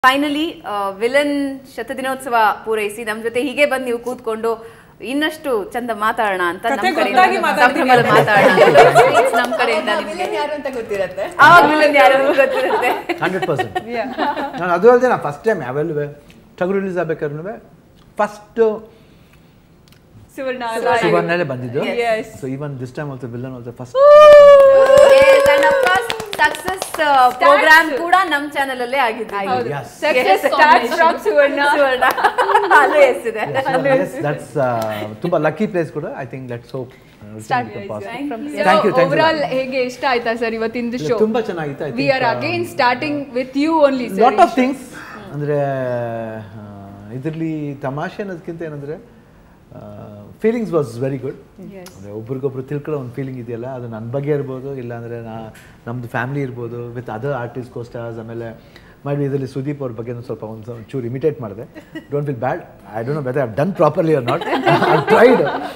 Finally villain ಶತದಿನೋತ್ಸವ ಪೂರೈಸಿ ನಮ್ ಜೊತೆ ಹೀಗೆ ಬಂದು ನೀವು ಕೂತ್ಕೊಂಡು ಇನ್ನಷ್ಟು ಚಂದ ಮಾತಾಡೋಣ ಅಂತ ಕತೆ ನಮ್ ಕಡೆಯಿಂದ ಗೊತ್ತಾಗಿ ಮಾತಾಡ್ತೀವಿ. ಸಂಭ್ರಮದ ಮಾತಾಡೋಣ Sweets ನಮ್ ಕಡೆಯಿಂದ ನಿಮ್ಗೆ ವಿಲನ್ ಯಾರು ಅಂತ ಗೊತ್ತಿರತ್ತೆ ಆವಾಗ ವಿಲನ್ ಯಾರು ಗೊತ್ತಿರುತ್ತೆ ಹಂಡ್ರೆಡ್ ಪರ್ಸೆಂಟ್ ನಾನು ಅದು ಅಲ್ಲದೆ ನಾನು ಫಸ್ಟ್ ಟೈಮ್ ಯಾವೆಲ್ಲೂ ಟಗರು ರಿಲೀಸ್ ಆಗ್ಬೇಕಾದ್ರೂ ಫಸ್ಟ್ ಸುವರ್ಣ ಸುವರ್ಣಲ್ಲೇ ಬಂದಿದ್ದು Yes. So even this time also villain also first success program ಕೂಡ ನಮ್ ಚಾನೆಲ್ ಅಲ್ಲೇ ಆಗಿದ್ದು Yes. Success starts from ಸುವರ್ಣ ಸುವರ್ಣ ಅಲ್ಲೂ ಎಷ್ಟಿದೆ ದಟ್ಸ್ ತುಂಬಾ ಲಕ್ಕಿ ಪ್ಲೇಸ್ ಕೂಡ I think let's hope thank you thank you overall ಹೇಗೆ ಇಷ್ಟ ಆಯ್ತಾ ಸರ್ ಇವತ್ತಿಂದು ಶೋ ತುಂಬಾ ಚೆನ್ನಾಗಿತ್ತು we are again starting with you only lot of things ಅಂದರೆ ಇದರಲ್ಲಿ ತಮಾಷೆ ಅನ್ನೋದಕ್ಕಿಂತ ಏನಂದರೆ ಫೀಲಿಂಗ್ಸ್ ವಾಸ್ ವೆರಿ ಗುಡ್ ಅಂದರೆ ಒಬ್ರಿಗೊಬ್ರು ತಿಳ್ಕೊಳ್ಳೋ ಒಂದು ಫೀಲಿಂಗ್ ಇದೆಯಲ್ಲ ಅದು ನನ್ನ ಬಗ್ಗೆ ಇರ್ಬೋದು ಇಲ್ಲಾಂದರೆ ನಾ ನಮ್ಮದು ಫ್ಯಾಮಿಲಿ ಇರ್ಬೋದು ವಿತ್ ಅದರ್ ಆರ್ಟಿಸ್ಟ್ ಕೋಸ್ಟಾರ್ಸ್ ಆಮೇಲೆ ಮಾಡಿ ಇದರಲ್ಲಿ ಸುದೀಪ್ ಅವ್ರ ಬಗ್ಗೆ ಸ್ವಲ್ಪ ಒಂದು ಚೂರು ಇಮಿಟೇಟ್ ಮಾಡಿದೆ don't feel bad I don't know whether I done properly or not I tried